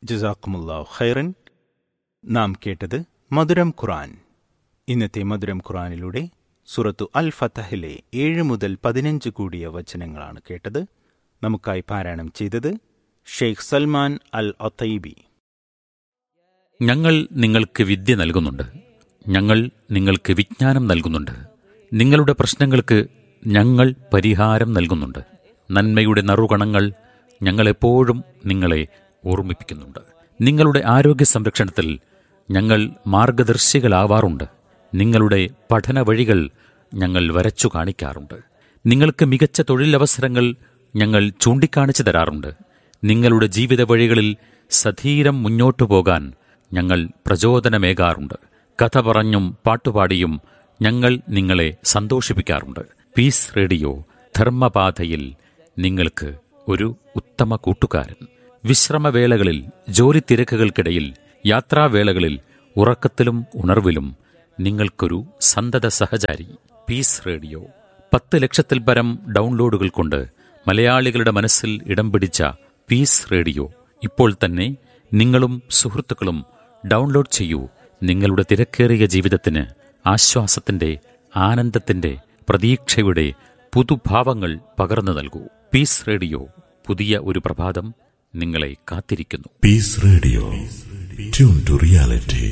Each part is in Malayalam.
ജസാക്കുമുല്ലാഹു ഖൈറൻ നാം കേട്ടത് മധുരം ഖുറാൻ ഇന്നത്തെ മധുരം ഖുറാനിലൂടെ സുറത്തു അൽ ഫത്തഹിലെ ഏഴ് മുതൽ പതിനഞ്ച് കൂടിയ വചനങ്ങളാണ് കേട്ടത് നമുക്കായി പാരായണം ചെയ്തത് ഷെയ്ഖ് സൽമാൻ അൽ ഒത്തൈബി ഞങ്ങൾ നിങ്ങൾക്ക് വിദ്യ നൽകുന്നുണ്ട് ഞങ്ങൾ നിങ്ങൾക്ക് വിജ്ഞാനം നൽകുന്നുണ്ട് നിങ്ങളുടെ പ്രശ്നങ്ങൾക്ക് ഞങ്ങൾ പരിഹാരം നൽകുന്നുണ്ട് നന്മയുടെ നറുകണങ്ങൾ ഞങ്ങളെപ്പോഴും നിങ്ങളെ ഓർമ്മിപ്പിക്കുന്നുണ്ട് നിങ്ങളുടെ ആരോഗ്യ സംരക്ഷണത്തിൽ ഞങ്ങൾ മാർഗദർശികളാവാറുണ്ട് നിങ്ങളുടെ പഠന വഴികൾ ഞങ്ങൾ വരച്ചു കാണിക്കാറുണ്ട് നിങ്ങൾക്ക് മികച്ച തൊഴിലവസരങ്ങൾ ഞങ്ങൾ ചൂണ്ടിക്കാണിച്ചു തരാറുണ്ട് നിങ്ങളുടെ ജീവിത വഴികളിൽ സധീരം മുന്നോട്ടു പോകാൻ ഞങ്ങൾ പ്രചോദനമേകാറുണ്ട് കഥ പറഞ്ഞും പാട്ടുപാടിയും ഞങ്ങൾ നിങ്ങളെ സന്തോഷിപ്പിക്കാറുണ്ട് പീസ് റേഡിയോ ധർമ്മപാതയിൽ നിങ്ങൾക്ക് ഒരു ഉത്തമ കൂട്ടുകാരൻ വിശ്രമവേളകളിൽ ജോലി തിരക്കുകൾക്കിടയിൽ യാത്രാവേളകളിൽ ഉറക്കത്തിലും ഉണർവിലും നിങ്ങൾക്കൊരു സന്തത സഹചാരി പീസ് റേഡിയോ പത്ത് ലക്ഷത്തിൽ പരം ഡൗൺലോഡുകൾ കൊണ്ട് മലയാളികളുടെ മനസ്സിൽ ഇടം പിടിച്ച പീസ് റേഡിയോ ഇപ്പോൾ തന്നെ നിങ്ങളും സുഹൃത്തുക്കളും ഡൗൺലോഡ് ചെയ്യൂ നിങ്ങളുടെ തിരക്കേറിയ ജീവിതത്തിന് ആശ്വാസത്തിന്റെ ആനന്ദത്തിന്റെ പ്രതീക്ഷയുടെ പുതുഭാവങ്ങൾ പകർന്നു നൽകൂ പീസ് റേഡിയോ പുതിയ ഒരു പ്രഭാതം നിങ്ങളെ കാത്തിരിക്കുന്നു Peace Radio. Tune to reality.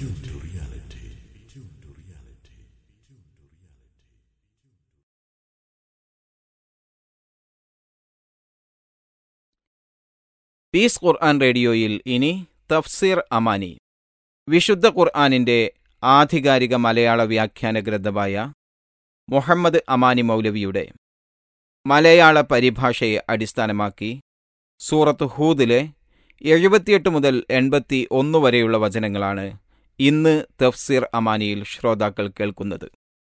Peace Quran റേഡിയോയിൽ ഇനി തഫ്സീർ അമാനി വിശുദ്ധ ഖുർആനിന്റെ ആധികാരിക മലയാള വ്യാഖ്യാന ഗ്രന്ഥമായ മുഹമ്മദ് അമാനി മൗലവിയുടെ മലയാള പരിഭാഷയെ അടിസ്ഥാനമാക്കി സൂറത്ത് ഹൂദിലെ എഴുപത്തിയെട്ട് മുതൽ എൺപത്തി ഒന്ന് വരെയുള്ള വചനങ്ങളാണ് ഇന്ന് തഫ്സീർ അമാനിയിൽ ശ്രോതാക്കൾ കേൾക്കുന്നത്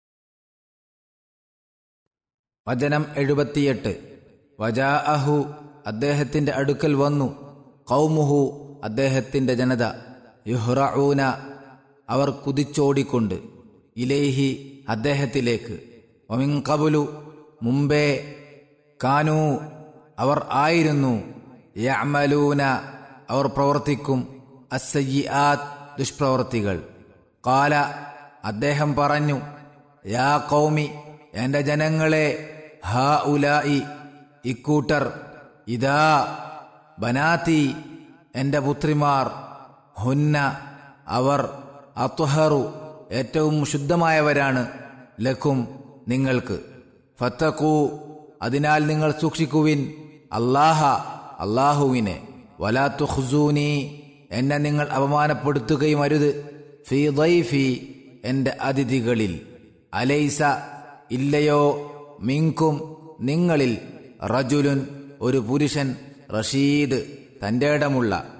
വചനം എഴുപത്തിയെട്ട് വജാ അഹു അദ്ദേഹത്തിന്റെ അടുക്കൽ വന്നു കൗമുഹു അദ്ദേഹത്തിന്റെ ജനത യുഹ്റഊന അവർ കുതിച്ചോടിക്കൊണ്ട് ഇലേഹി അദ്ദേഹത്തിലേക്ക് ഒമിൻ കബുലു മുമ്പേ കാനൂ അവർ ആയിരുന്നു യഅമലൂന അവർ പ്രവർത്തിക്കും അസയ്യാത് ദുഷ്പ്രവർത്തികൾ കാല അദ്ദേഹം പറഞ്ഞു യാ കൗമി എന്റെ ജനങ്ങളെ ഹാ ഉലായി ഇക്കൂട്ടർ ഇതാ ബനാത്തി എന്റെ പുത്രിമാർ ഹുന്ന അവർ അത്വഹറു ഏറ്റവും ശുദ്ധമായവരാണ് ലക്കും നിങ്ങൾക്ക് ഫത്തക്കൂ അതിനാൽ നിങ്ങൾ സൂക്ഷിക്കുവിൻ അല്ലാഹ അള്ളാഹുവിനെ വലാത്തു ഖുസൂനി എന്നെ നിങ്ങൾ അപമാനപ്പെടുത്തുകയും അരുത് ഫീ ദൈഫി എന്റെ അതിഥികളിൽ അലൈസ ഇല്ലയോ മിങ്കും നിങ്ങളിൽ റജുലുൻ ഒരു പുരുഷൻ റഷീദ് തന്റെ ഇടമുള്ള